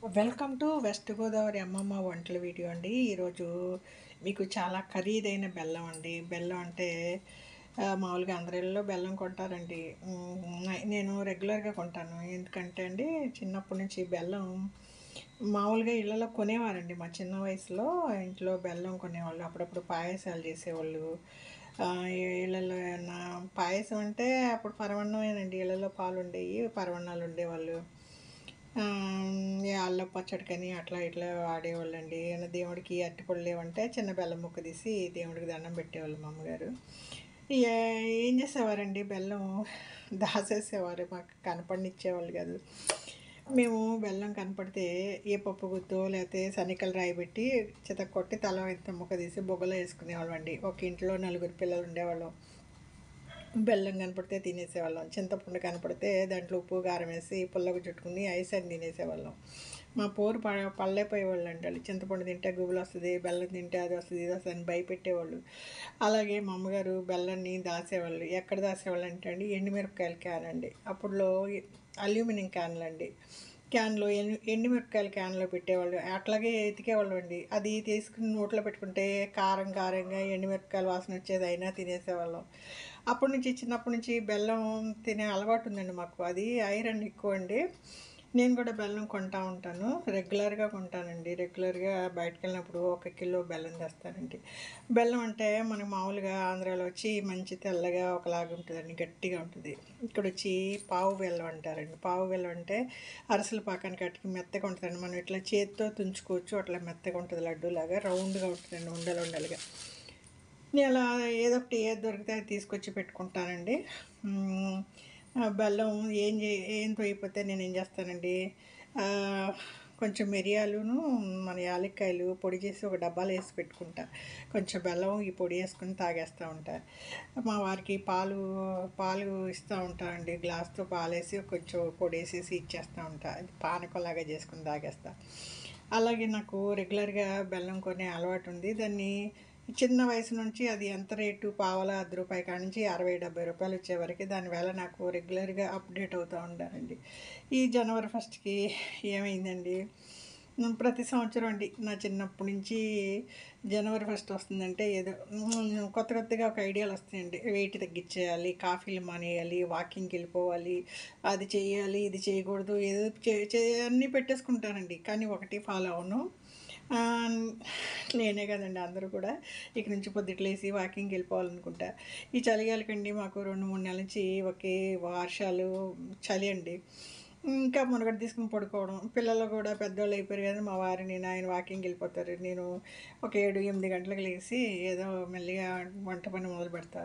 Welcome to west Godavari అమ్మమ్మ వంటల video అండి ఈరోజు మీకు చాలా ఖరీదైన బెల్లం అండి బెల్లం అంటే ఆ, మామూలుగా అందరిలో బెల్లం కొంటారండి ఉమ్, నేను రెగ్యులర్గా కొంటాను ఎందుకంటే అండి చిన్నప్పటి నుంచి బెల్లం మామూలుగా ఇళ్ళలో కొనేవారండి మా చిన్న వయసులో ఇంట్లో బెల్లం కొనేవాళ్ళు అప్పుడప్పుడు పాయసాలు చేసేవాళ్ళు ఆ, ఇళ్ళలో ఏమన్నా పాయసం అంటే అప్పుడు పరవన్నమేనండి ఇళ్ళలో పాలు ఉండేవి పరవన్నాలు ఉండేవాళ్ళు ఆ, ఈ అల్లం పచ్చడికని అట్లా ఇట్లా వాడేవాళ్ళండి ఏమైనా దేవుడికి అరటిపళ్ళు లేవంటే చిన్న బెల్లం ముక్క తీసి దేవుడికి దండం పెట్టేవాళ్ళు మా అమ్మగారు ఇక ఏం చేసేవారండి బెల్లం దాచేసేవారు మాకు కనపడినిచ్చేవాళ్ళు కాదు మేము బెల్లం కనపడితే ఏ పప్పు గుత్తో లేకపోతే శనికలు రాయి పెట్టి చిత కొట్టి తల ఇంత ముక్క తీసి బొగ్గలో వేసుకునేవాళ్ళం అండి ఒక ఇంట్లో నలుగురు పిల్లలు ఉండేవాళ్ళం బెల్లం కనపడితే తినేసేవాళ్ళం చింతపండు కనపడితే దాంట్లో ఉప్పు కారం వేసి పుల్లకు చుట్టుకుని ఐస్ అని తినేసేవాళ్ళం మా పోరు ప పళ్ళైపోయేవాళ్ళు అండి వాళ్ళు చింతపండు తింటే గుబులు వస్తుంది బెల్లం తింటే అది వస్తుంది ఇది వస్తుంది అని భయపెట్టేవాళ్ళు అలాగే మా అమ్మగారు బెల్లాన్ని దాసేవాళ్ళు ఎక్కడ దాసేవాళ్ళు అంటే అండి ఎండుమిరపకాయల క్యాన్ అండి అప్పుడులో అల్యూమినియం క్యాన్లు అండి క్యాన్లో ఎండు ఎండుమిరపకాయల క్యాన్లో పెట్టేవాళ్ళు అట్లాగే ఎతికేవాళ్ళు అండి అది తీసుకుని నోట్లో పెట్టుకుంటే కారం కారంగా ఎండుమిరపకాయల వాసన వచ్చేది అయినా తినేసేవాళ్ళం అప్పటి నుంచి చిన్నప్పటి నుంచి బెల్లం తినే అలవాటు ఉందండి మాకు అది ఐరన్ ఎక్కువ అండి నేను కూడా బెల్లం కొంటా ఉంటాను రెగ్యులర్గా కొంటానండి రెగ్యులర్గా బయటకు వెళ్ళినప్పుడు ఒక కిలో బెల్లం తెస్తానండి బెల్లం అంటే మనకు మామూలుగా ఆంధ్రాలో వచ్చి మంచి తెల్లగా ఒకలాగా ఉంటుందండి గట్టిగా ఉంటుంది ఇక్కడ వచ్చి పావు బెల్లం అంటారండి పావు బెల్లం అంటే అరసల పాకానికి అట్టుకి మెత్తగా ఉంటుందండి మనం ఇట్లా చేతితో తుంచుకోవచ్చు అట్లా మెత్తగా ఉంటుంది లడ్డూలాగా రౌండ్గా ఉంటుందండి ఉండలు ఉండలుగా నేను అలా ఏదో ఒకటి ఏది దొరికితే అది తీసుకొచ్చి పెట్టుకుంటానండి మ్మ్. ఆ బెల్లం ఏం చే ఏం తోయిపోతే నేను ఏం చేస్తానండి ఆ, కొంచెం మిరియాలును మన యాలక్కాయలు పొడి చేసి ఒక డబ్బాలో వేసి పెట్టుకుంటా కొంచెం బెల్లం ఈ పొడి వేసుకుని తాగేస్తూ ఉంటా మా వారికి పాలు పాలు ఇస్తూ ఉంటానండి గ్లాస్తో పాలు వేసి కొంచెం పొడి వేసేసి ఇచ్చేస్తూ ఉంటా అది పానకంలాగా చేసుకుని తాగేస్తా అలాగే నాకు రెగ్యులర్గా బెల్లం కొనే అలవాటు ఉంది దాన్ని చిన్న వయసు నుంచి అది ఎంత రేటు పావల అర్ధ రూపాయి కాడ నుంచి అరవై డెబ్బై రూపాయలు వచ్చే వరకు దానివల్ల నాకు రెగ్యులర్గా అప్డేట్ అవుతూ ఉంటానండి ఈ జనవరి ఫస్ట్కి ఏమైందండి ఉమ్, ప్రతి సంవత్సరం అండి నా చిన్నప్పటి నుంచి జనవరి ఫస్ట్ వస్తుందంటే ఏదో ఉమ్, కొత్త కొత్తగా ఒక ఐడియాలు వస్తాయండి వెయిట్ తగ్గించేయాలి కాఫీలు మానేయాలి వాకింగ్కి వెళ్ళిపోవాలి అది చేయాలి ఇది చేయకూడదు ఏదో చే- చే అన్నీ పెట్టేసుకుంటానండి కానీ ఒకటి ఫాలో అవును ఆ, నేనే కదండి అందరూ కూడా ఇక నుంచి పొద్దుట్లేసి వాకింగ్కి వెళ్ళిపోవాలనుకుంటా ఈ చలిగాలికండి మాకు రెండు మూడు నెలల నుంచి ఒకే వర్షాలు చలి అండి ఇంకా మునగడ తీసుకుని పడుకోవడం పిల్లలు కూడా పెద్దవాళ్ళు అయిపోయారు కదా మా వారు నేను ఆయన వాకింగ్కి వెళ్ళిపోతారు నేను ఒక ఏడు ఎనిమిది గంటలకు లేచి ఏదో మెల్లిగా వంట పని మొదలు పెడతా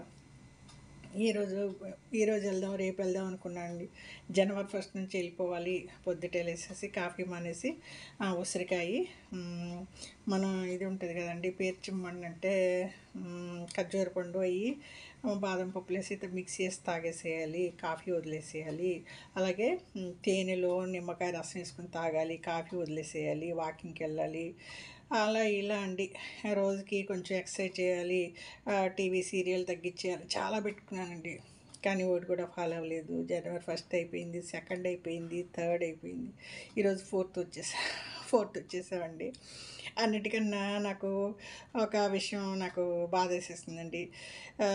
ఈరోజు ఈరోజు వెళ్దాం రేపు వెళ్దాం అనుకున్నాను అండి జనవరి ఫస్ట్ నుంచి వెళ్ళిపోవాలి పొద్దుటే లేసేసి కాఫీ మానేసి ఆ, ఉసిరికాయ మ్, మనం ఇది ఉంటుంది కదండి పేర్చిమ్మని అంటే మ్, ఖర్జూర పండు అయ్యి బాదం పప్పులు వేసి ఇట్లా మిక్స్ చేసి తాగేసేయాలి కాఫీ వదిలేసేయాలి అలాగే మ్, తేనెలో నిమ్మకాయ రసం వేసుకుని తాగాలి కాఫీ వదిలేసేయాలి వాకింగ్కి వెళ్ళాలి అలా ఇలా అండి రోజుకి కొంచెం ఎక్సర్సైజ్ చేయాలి ఆ, టీవీ సీరియల్ తగ్గించేయాలి చాలా పెట్టుకున్నానండి కానీ ఒకటి కూడా ఫాలో అవ్వలేదు జనవరి ఫస్ట్ అయిపోయింది సెకండ్ అయిపోయింది థర్డ్ అయిపోయింది ఈరోజు ఫోర్త్ వచ్చేసా ఫోర్త్ వచ్చేసామండి అన్నిటికన్నా నాకు ఒక విషయం నాకు బాధ వేసేస్తుందండి ఆ,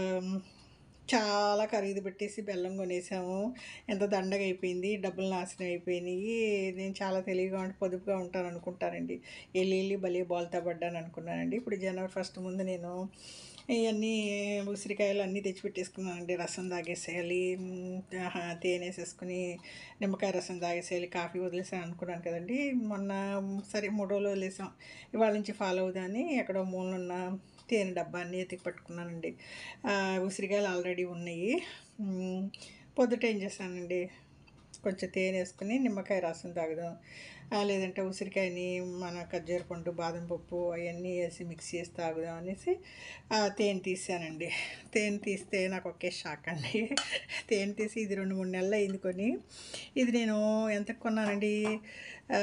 చాలా ఖరీదు పెట్టేసి బెల్లం కొనేసాము ఎంత దండగా అయిపోయింది డబ్బులు నాశనం అయిపోయినాయి నేను చాలా తెలివిగా ఉంటే పొదుపుగా ఉంటాను అనుకుంటానండి వెళ్ళి వెళ్ళి భలే బోల్తా పడ్డాను అనుకున్నానండి ఇప్పుడు జనవరి ఫస్ట్ ముందు నేను ఇవన్నీ ఉసిరికాయలు అన్నీ తెచ్చిపెట్టేసుకున్నానండి రసం తాగేసేయాలి మ్, ఆహా, తేనె వేసేసుకుని నిమ్మకాయ రసం తాగేసేయాలి కాఫీ వదిలేసాను అనుకున్నాను కదండి మొన్న సరే మూడు రోజులు వదిలేసాం ఇవాళ నుంచి ఫాలో అవుదాని ఎక్కడో మూలనున్న తేనె డబ్బాన్ని ఎతికి పట్టుకున్నానండి ఆ, ఉసిరికాయలు ఆల్రెడీ ఉన్నాయి మ్, పొద్దుట ఏం చేశానండి కొంచెం తేనె వేసుకుని నిమ్మకాయ రసం తాగుదాం ఆ, లేదంటే ఉసిరికాయని మన ఖర్జూర పండు బాదం పప్పు అవన్నీ వేసి మిక్స్ చేసి తాగుదాం అనేసి ఆ, తేనె తీసానండి తేనె తీస్తే నాకు ఒకే షాక్ అండి తేనె తీసి ఇది రెండు మూడు నెలలు అయింది కొని ఇది నేను ఎంత కొన్నానండి ఆ,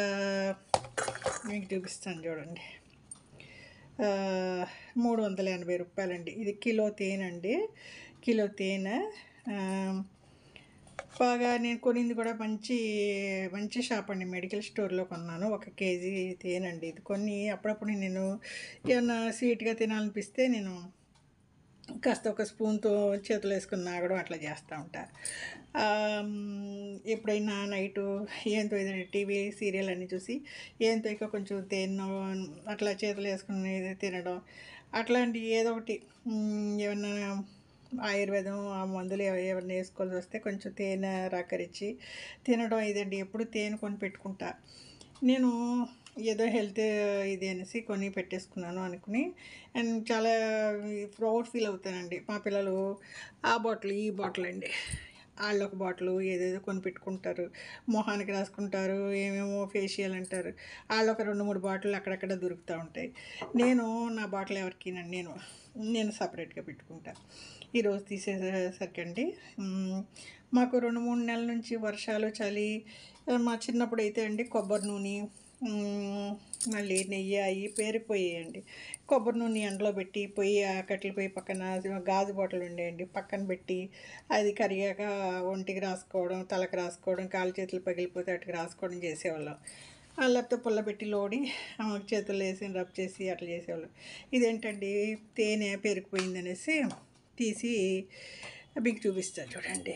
మీకు చూపిస్తాను చూడండి ఆ, మూడు వందల ఎనభై రూపాయలండి ఇది కిలో తేనె అండి కిలో తేనె ఆ, బాగా నేను కొనింది కూడా మంచి మంచి షాప్ అండి మెడికల్ స్టోర్లో కొన్నాను ఒక కేజీ తేనండి ఇది కొన్ని అప్పుడప్పుడు నేను ఏమన్నా స్వీట్గా తినాలనిపిస్తే నేను కాస్త ఒక స్పూన్తో చేతులు వేసుకుని నాగడం అట్లా చేస్తూ ఉంటా ఆమ్, ఎప్పుడైనా నైటు ఏంతో ఏదైనా టీవీ సీరియల్ అన్నీ చూసి ఏంతో ఇక కొంచెం తేనో అట్లా చేతులు వేసుకుని తినడం అట్లాంటి ఏదో ఒకటి మ్, ఏమన్నా ఆయుర్వేదం ఆ మందులు ఎవ- ఎవరిని వేసుకోవాల్సి వస్తే కొంచెం తేనె రాకరిచ్చి తినడం ఇదండి ఎప్పుడు తేనె కొని పెట్టుకుంటా నేను ఏదో హెల్త్ ఇది అనేసి కొని పెట్టేసుకున్నాను అనుకుని అండ్ చాలా ప్రౌడ్ ఫీల్ అవుతానండి మా పిల్లలు ఆ బాటిల్ ఈ బాటిల్ అండి వాళ్ళు ఒక బాటిల్ ఏదేదో కొని పెట్టుకుంటారు మొహానికి రాసుకుంటారు ఏమేమో ఫేషియల్ అంటారు వాళ్ళు ఒక రెండు మూడు బాటిల్ అక్కడక్కడ దొరుకుతూ ఉంటాయి నేను నా బాటిల్ ఎవరికి నేను నేను సపరేట్గా పెట్టుకుంటా ఈరోజు తీసేసరికి అండి మ్, మాకు రెండు మూడు నెలల నుంచి వర్షాలు చలి మా చిన్నప్పుడు అయితే అండి కొబ్బరి నూనె మ్, మళ్ళీ నెయ్యి అవి పేరుకుపోయాయండి కొబ్బరి నూనె ఎండలో పెట్టి పొయ్యి ఆ కట్టెల పొయ్యి పక్కన గాజు బాటిల్ ఉండేయండి పక్కన పెట్టి అది కరిగాక ఒంటికి రాసుకోవడం తలకు రాసుకోవడం కాలు చేతులు పగిలిపోతే అటుకు రాసుకోవడం చేసేవాళ్ళం ఆ లేకపోతే పుల్ల పెట్టి లోడి ఆ చేతుల్లో వేసి రబ్ చేసి అట్లా చేసేవాళ్ళం ఇదేంటండి తేనె పెరిగిపోయింది అనేసి తీసి మీకు చూపిస్తాను చూడండి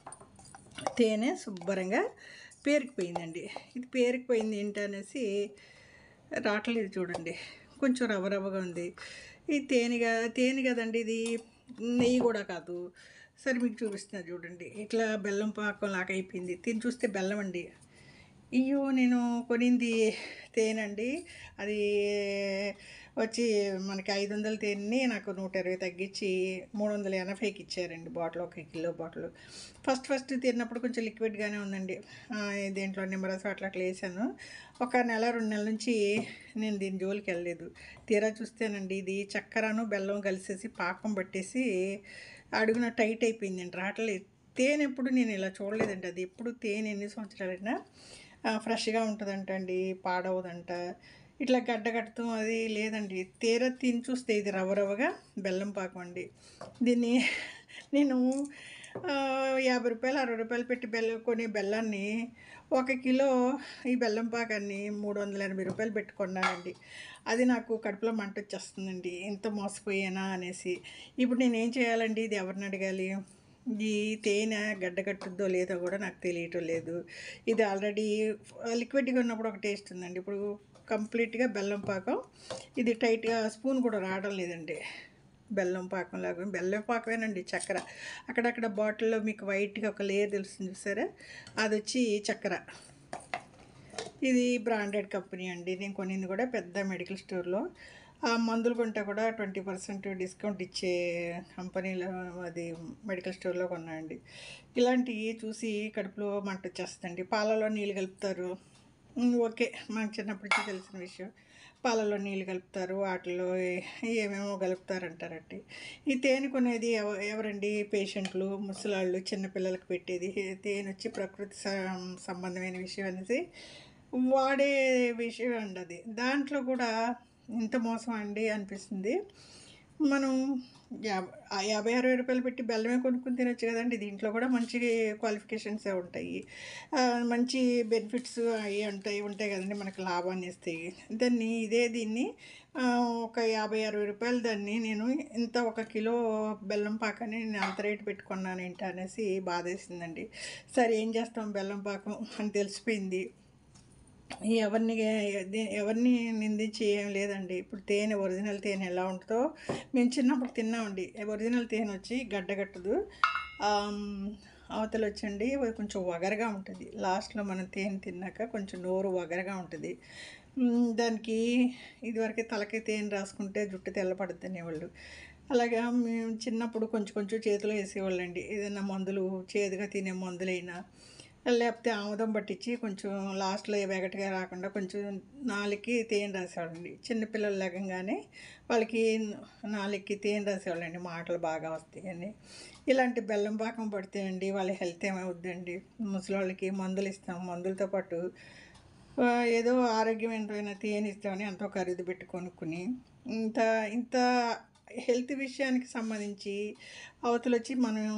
తేనె శుభ్రంగా పేరుకుపోయిందండి ఇది పేరుకుపోయింది ఏంటనేసి రావట్లేదు చూడండి కొంచెం రవ్వ రవ్వగా ఉంది ఇది తేనెగా తేనె కదండి ఇది నెయ్యి కూడా కాదు సరే మీకు చూపిస్తున్నా చూడండి ఇట్లా బెల్లం పాకం లాగా అయిపోయింది తిని చూస్తే బెల్లం అండి అయ్యో నేను కొనింది తేనండి అది వచ్చి మనకి ఐదు వందల తేనెని నాకు నూట ఇరవై తగ్గించి మూడు వందల ఎనభైకి ఇచ్చారండి బాటిల్ ఒక కిలో బాటిల్ ఫస్ట్ ఫస్ట్ తిన్నప్పుడు కొంచెం లిక్విడ్గానే ఉందండి ఆ, దీంట్లో నిమ్మరసం అట్లా అట్లా వేసాను ఒక నెల రెండు నెలల నుంచి నేను దీని జోలికి వెళ్ళలేదు తీరా చూస్తేనండి ఇది చక్కెరను బెల్లం కలిసేసి పాకం పట్టేసి అడుగున టైట్ అయిపోయిందండి రావట్లేదు తేనె ఎప్పుడు నేను ఇలా చూడలేదండి అది ఎప్పుడు తేనె ఎన్ని సంవత్సరాలైనా ఆ, ఫ్రెష్గా ఉంటుందంట అండి పాడవదంట ఇట్లా గడ్డ కడుతూ అది లేదండి తీర తిని చూస్తే ఇది రవ్వ రవ్వగా బెల్లం పాకం అండి దీన్ని నేను ఆ, యాభై రూపాయలు అరవై రూపాయలు పెట్టి బెల్లం కొనే బెల్లాన్ని ఒక కిలో ఈ బెల్లం పాకాన్ని మూడు వందల ఎనభై రూపాయలు పెట్టుకున్నానండి అది నాకు కడుపులో మంట వచ్చేస్తుందండి ఎంత మోసపోయానా అనేసి ఇప్పుడు నేను ఏం చేయాలండి ఇది ఎవరిని అడగాలి ఈ తేనె గడ్డ కట్టుద్దో లేదో కూడా నాకు తెలియటం లేదు ఇది ఆల్రెడీ లిక్విడ్గా ఉన్నప్పుడు ఒక టేస్ట్ ఉందండి ఇప్పుడు కంప్లీట్గా బెల్లం పాకం ఇది టైట్గా స్పూన్ కూడా రావడం లేదండి బెల్లం పాకం లాగా బెల్లం పాకమేనండి చక్కెర అక్కడక్కడ బాటిల్లో మీకు వైట్గా ఒక లేయర్ తెలుస్తుంది చూసారా అది వచ్చి చక్కెర ఇది బ్రాండెడ్ కంపెనీ అండి నేను కొనింది కూడా పెద్ద మెడికల్ స్టోర్లో ఆ మందులు కొంటే కూడా ట్వంటీ పర్సెంట్ డిస్కౌంట్ ఇచ్చే కంపెనీలో అది మెడికల్ స్టోర్లో కొన్నాయండి ఇలాంటివి చూసి కడుపులో మంట వచ్చేస్తుందండి పాలలో నీళ్ళు కలుపుతారు ఉమ్, ఓకే మనకు చిన్నప్పటి నుంచి తెలిసిన విషయం పాలలో నీళ్ళు కలుపుతారు వాటిలో ఏ- ఏమేమో కలుపుతారంటారండి ఈ తేనె కొనేది ఎవ- ఎవరండి పేషెంట్లు ముసలాళ్ళు చిన్నపిల్లలకు పెట్టేది తేనె వచ్చి ప్రకృతి సం- సంబంధమైన విషయం అనేసి వాడే విషయం అండి అది దాంట్లో కూడా ఇంత మోసం అండి అనిపిస్తుంది మనం యాభై ఆ యాభై అరవై రూపాయలు పెట్టి బెల్లమే కొనుక్కుని తినొచ్చు కదండి దీంట్లో కూడా మంచి క్వాలిఫికేషన్స్ ఉంటాయి ఆ, మంచి బెనిఫిట్స్ అవి ఉంటాయి ఉంటాయి కదండి మనకు లాభాన్ని ఇస్తాయి దాన్ని ఇదే దీన్ని ఆ, ఒక యాభై అరవై రూపాయలు దాన్ని నేను ఇంత ఒక కిలో బెల్లం పాకాన్ని నేను అంత రేటు పెట్టుకున్నాను ఏంటి అనేసి బాధేసిందండి సరే ఏం చేస్తాం బెల్లం పాకం అని తెలిసిపోయింది ఎవరిని దే- ఎవరిని నిందించి ఏం లేదండి ఇప్పుడు తేనె ఒరిజినల్ తేనె ఎలా ఉంటుందో మేము చిన్నప్పుడు తిన్నామండి ఒరిజినల్ తేనె వచ్చి గడ్డగట్టదు ఆమ్, అవతల వచ్చండి అది కొంచెం వగరగా ఉంటుంది లాస్ట్లో మనం తేనె తిన్నాక కొంచెం నోరు వగరగా ఉంటుంది మ్, దానికి ఇదివరకు తలకి తేనె రాసుకుంటే జుట్టు తెల్లపడుతుంది అనేవాళ్ళు అలాగా మేము చిన్నప్పుడు కొంచెం కొంచెం చేతిలో వేసేవాళ్ళండి ఏదైనా మందులు చేదుగా తినే మందులైనా లేకపోతే ఆముదం పట్టించి కొంచెం లాస్ట్లో వెగటగా రాకుండా కొంచెం నాలుగుకి తేనె రాసేవాళ్ళండి చిన్నపిల్లలు లేకంగానే వాళ్ళకి నాలుగుకి తేనె రాసేవాళ్ళండి మాటలు బాగా వస్తాయని ఇలాంటి బెల్లం పాకం పడితే అండి వాళ్ళ హెల్త్ ఏమవుద్దండి ముసలి వాళ్ళకి మందులు ఇస్తాం మందులతో పాటు ఆ, ఏదో ఆరోగ్యమైన తేనె ఇస్తామని ఎంతో ఖరీదు పెట్టి కొనుక్కుని ఇంత ఇంత హెల్త్ విషయానికి సంబంధించి అవతల వచ్చి మనం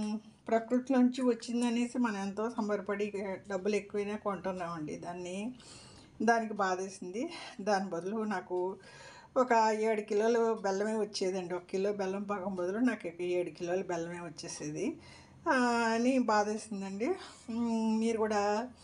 ప్రకృతిలోంచి వచ్చిందనేసి మనం ఎంతో సంబరపడి డబ్బులు ఎక్కువైనా కొంటున్నామండి దాన్ని దానికి బాధేసింది దాని బదులు నాకు ఒక ఏడు కిలోలు బెల్లమే వచ్చేదండి ఒక కిలో బెల్లం పాకం బదులు నాకు ఏడు కిలోలు బెల్లమే వచ్చేసేది ఆ, అని బాధేసిందండి మ్, మీరు కూడా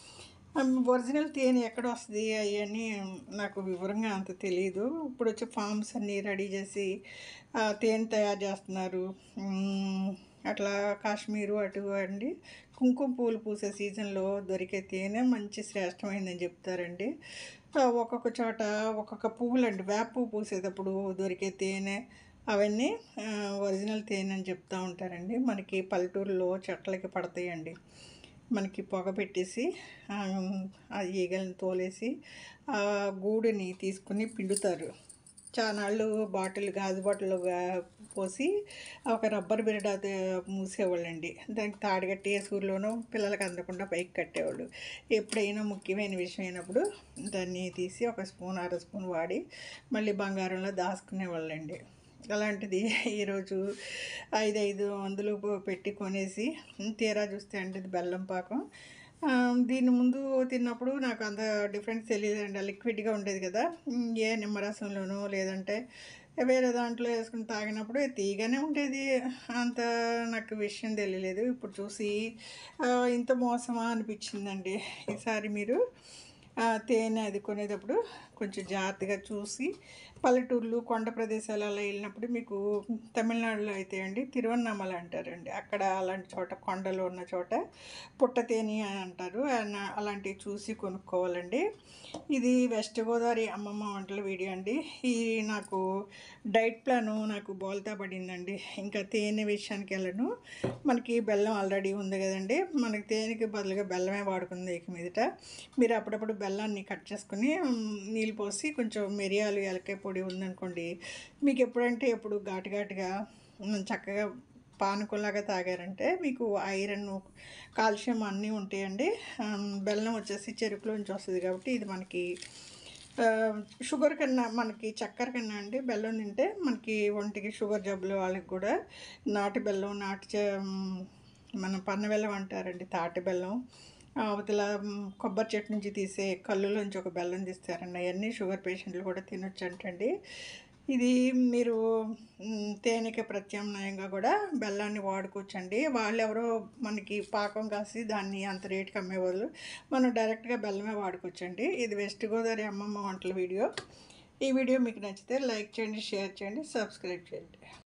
ఒరిజినల్ తేనె ఎక్కడ వస్తుంది అవన్నీ నాకు వివరంగా అంత తెలియదు ఇప్పుడు వచ్చి ఫామ్స్ అన్నీ రెడీ చేసి ఆ, తేనె తయారు చేస్తున్నారు మ్, అట్లా కాశ్మీరు అటు అండి కుంకుమ పూలు పూసే సీజన్లో దొరికే తేనె మంచి శ్రేష్టమైందని చెప్తారండి ఆ, ఒక్కొక్క చోట ఒక్కొక్క పువ్వులు అండి వేప పువ్వు పూసేటప్పుడు దొరికే తేనె అవన్నీ ఆ, ఒరిజినల్ తేనె అని చెప్తూ ఉంటారండి మనకి పల్లెటూరులో చెట్లకి పడతాయండి మనకి పొగ పెట్టేసి ఆ, ఆ ఈగల్ని తోలేసి ఆ గూడుని తీసుకుని పిండుతారు చానాళ్ళు బాటిల్ గాజు బాటిల్గా పోసి ఒక రబ్బర్ బిరడ మూసేవాళ్ళండి దానికి తాడు కట్టి సూర్యులోనూ పిల్లలకి అందకుండా పైకి కట్టేవాళ్ళు ఎప్పుడైనా ముఖ్యమైన విషయం అయినప్పుడు దాన్ని తీసి ఒక స్పూన్ అర స్పూన్ వాడి మళ్ళీ బంగారంలో దాచుకునేవాళ్ళండి అలాంటిది ఈరోజు ఐదు ఐదు వందలు పెట్టి కొనేసి తీరా చూస్తే అంటే ఇది బెల్లం పాకం ఆ, దీని ముందు తిన్నప్పుడు నాకు అంత డిఫరెన్స్ తెలియదండి లిక్విడ్గా ఉండేది కదా ఉమ్, ఏ నిమ్మరసంలోనో లేదంటే వేరే దాంట్లో వేసుకుని తాగినప్పుడు తీగానే ఉండేది అంత నాకు విషయం తెలియలేదు ఇప్పుడు చూసి ఆ, ఇంత మోసమా అనిపించిందండి ఈసారి మీరు ఆ, తేనె అది కొనేటప్పుడు కొంచెం జాగ్రత్తగా చూసి పల్లెటూర్లు కొండ ప్రదేశాలు అలా వెళ్ళినప్పుడు మీకు తమిళనాడులో అయితే అండి తిరువన్నామల అంటారండి అక్కడ అలాంటి చోట కొండలు ఉన్న చోట పుట్ట తేనె అని అంటారు అన- అలాంటివి చూసి కొనుక్కోవాలండి ఇది వెస్ట్ గోదావరి అమ్మమ్మ వంటల వీడియో అండి ఈ నాకు డైట్ ప్లాను నాకు బోల్తా పడిందండి ఇంకా తేనె విషయానికి వెళ్ళను మనకి బెల్లం ఆల్రెడీ ఉంది కదండి మనకి తేనెకి బదులుగా బెల్లమే వాడుకుంది ఇక మీదట మీరు అప్పుడప్పుడు బెల్లాన్ని కట్ చేసుకుని మ్, నీళ్ళు పోసి కొంచెం మిరియాలు ఎలకాయ పొడి ఉందనుకోండి మీకు ఎప్పుడంటే ఎప్పుడు ఘాటు ఘాటుగా మ్, చక్కగా పానకంలాగా తాగారంటే మీకు ఐరన్ కాల్షియం అన్నీ ఉంటాయండి ఆమ్, బెల్లం వచ్చేసి చెరుకులోంచి వస్తుంది కాబట్టి ఇది మనకి ఆ, షుగర్ కన్నా మనకి చక్కెర కన్నా అండి బెల్లం తింటే మనకి ఒంటికి షుగర్ జబ్బులు వాళ్ళకి కూడా నాటి బెల్లం నాటి చ- మ్, మన పన్న బెల్లం అంటారండి తాటి బెల్లం ఆ, అవతల మ్, కొబ్బరి చెట్టు నుంచి తీసే కళ్ళులోంచి ఒక బెల్లం తీస్తారండి అవన్నీ షుగర్ పేషెంట్లు కూడా తినొచ్చు అంటండి ఇది మీరు మ్, తేనెకి ప్రత్యామ్నాయంగా కూడా బెల్లాన్ని వాడుకోవచ్చండి వాళ్ళు ఎవరో మనకి పాకం కాసి దాన్ని అంత రేటుకి అమ్మేవాళ్ళు మనం డైరెక్ట్గా బెల్లమే వాడుకోవచ్చండి ఇది వెస్ట్ గోదావరి అమ్మమ్మ వంటల వీడియో ఈ వీడియో మీకు నచ్చితే లైక్ చేయండి షేర్ చేయండి సబ్స్క్రైబ్ చేయండి